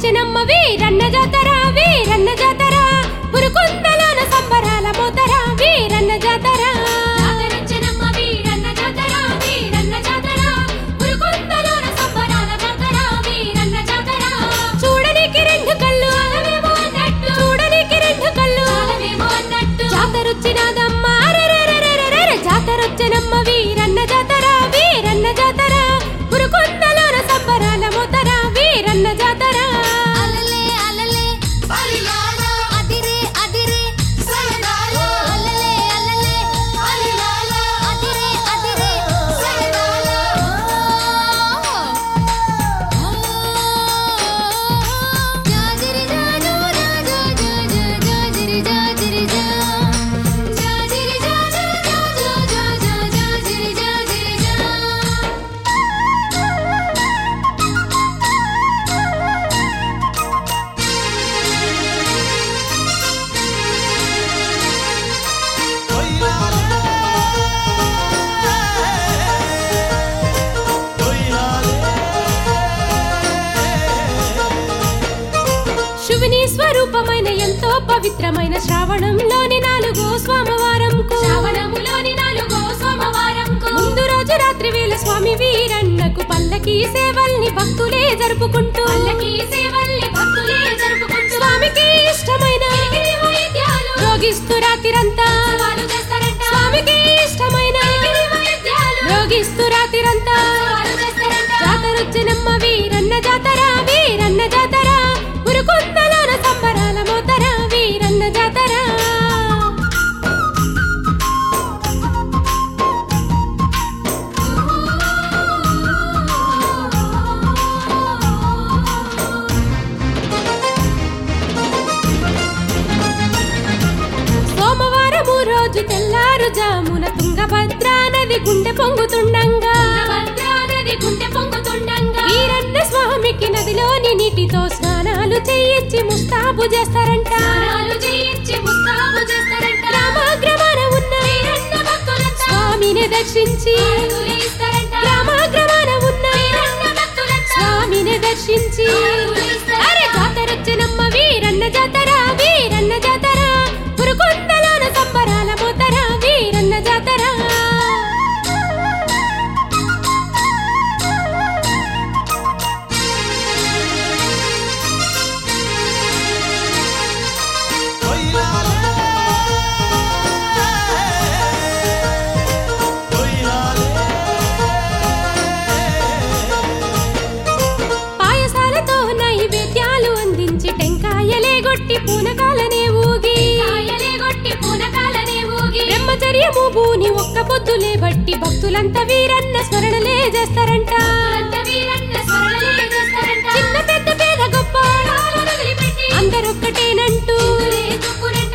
జాతరొచ్చినమ్మ వీరన్న జాతర వీరన్న జాతర పురుకుందలోన సంబరాల మోతర వీరన్న జాతర జాతరొచ్చినమ్మ వీరన్న జాతర వీరన్న జాతర పురుకొండలోన సంబరాల జాతర వీరన్న జాతర చూడనికి రెండు కళ్ళు చాలవేమో అన్నట్టు చూడనికి రెండు కళ్ళు చాలవేమో అన్నట్టు జాతరొచ్చినాదమ్మ అరెరెరెరెరెరెరె. జాతరొచ్చినమ్మ వీరన్న జాతర వీరన్న జాతర పురుకుందలోన సంబరాల మోతర వీరన్న జాతర అలలే అలలే అలిలాల అదిరే అదిరే సరదాల అలలే అలలే అలిలాల అదిరే అదిరే సరదాల జాజిరి జాజు జాజు జాజు జాజిరి జాజిరి జా జాజిరి జాజు జాజు జాజు జాజిరి జాజిరి జా శివుని స్వరూపమైన ఎంతో పవిత్రమైన శ్రావణంలోని నాలుగో సోమవారంకు శ్రావణములోని నాలుగో సోమవారంకు ముందు రోజు రాత్రి వేళ స్వామి వీరన్నకు పల్లకి సేవల్ని భక్తులే జరుపుకుంటూ పల్లకి సేవల్ని భక్తులే జరుపుకుంటూ స్వామికి ఇష్టమైన గిరి వైద్యాలు రోగిస్తూ రాత్రిరంతా వాళ్ళు చేస్తారంట స్వామికి ఇష్టమైన గిరి వైద్యాలు రోగిస్తూ రాత్రిరంతా వాళ్ళు చేస్తారంట జాతరొచ్చినమ్మ వీరన్న జాతర వీరన్న జాతర ఉరుకుందలోన సంబరాల మోతర వీరన్న జాతర సోమవారము రోజు తెల్లారుజామున తుంగభద్ర నది గుండె పొంగుతుండంగా భద్రా నది గుండె పొంగుతుండంగా వీరన్న స్వామికి నదిలోని నీటితో స్నానాలు చేయించి ముస్తాబు చేస్తారంట స్నానాలు చేయించి ముస్తాబు చేస్తారంట గ్రామాగ్రమాన ఉన్న వీరన్న భక్తులంతా స్వామిని దర్శించి ఆరుగులు ఇస్తారంట గ్రామాగ్రమాన ఉన్న వీరన్న భక్తులంతా స్వామిని దర్శించి ఆరుగులు ఇస్తారంట అరే జాతరొచ్చినమ్మ వీరన్న జాతర వీరన్న జాతర పురుకొందలోన సంబరాల మోతర వీరన్న జాతర పాయసాలతో నైవేద్యాలు అందించి టెంకాయలే గొట్టి పూనకాలనే ఊగి కాయలే గొట్టి పూనకాలనే ఊగి బ్రహ్మచర్యము భూని ఒక్క పొద్దులే బట్టి భక్తులంతా వీరన్న స్మరణలే చేస్తారంట అంత వీరన్న స్మరణలే చేస్తారంట చిన్న పెద్ద పేద గొప్ప తాళాలు వదిలిపెట్టి అందరొక్కటేనంటూ తులే తుక్కునంట